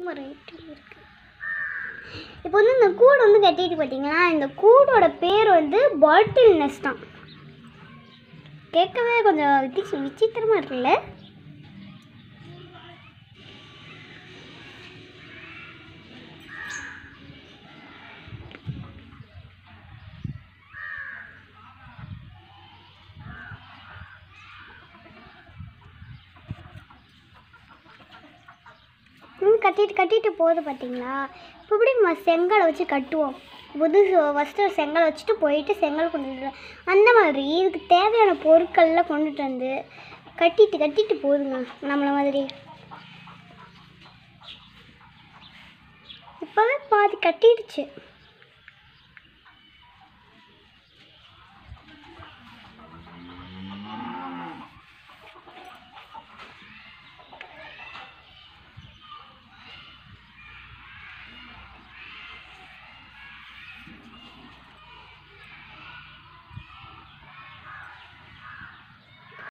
right இருக்கு இப்போ வந்து இந்த கூடு வந்து கட்டிட்டு பார்த்தீங்களா இந்த கூடோட பேர் வந்து பாட்டில் நெஸ்டாம் கேட்கவே கொஞ்சம் வித்தி விசித்திரமாக இருக்குல்ல ம் கட்டிட்டு கட்டிட்டு போகுது பார்த்தீங்களா இப்போ எப்படி நம்ம செங்கலை வச்சு கட்டுவோம் புது ஃபஸ்ட்டு செங்கல் வச்சுட்டு போயிட்டு செங்கல் கொண்டுட்டு வர- அந்த மாதிரி இதுக்கு தேவையான பொருட்கள்லாம் கொண்டுட்டு வந்து கட்டிட்டு கட்டிட்டு போகுதுங்க நம்மள மாதிரி இப்போவே பாதி கட்டிடுச்சு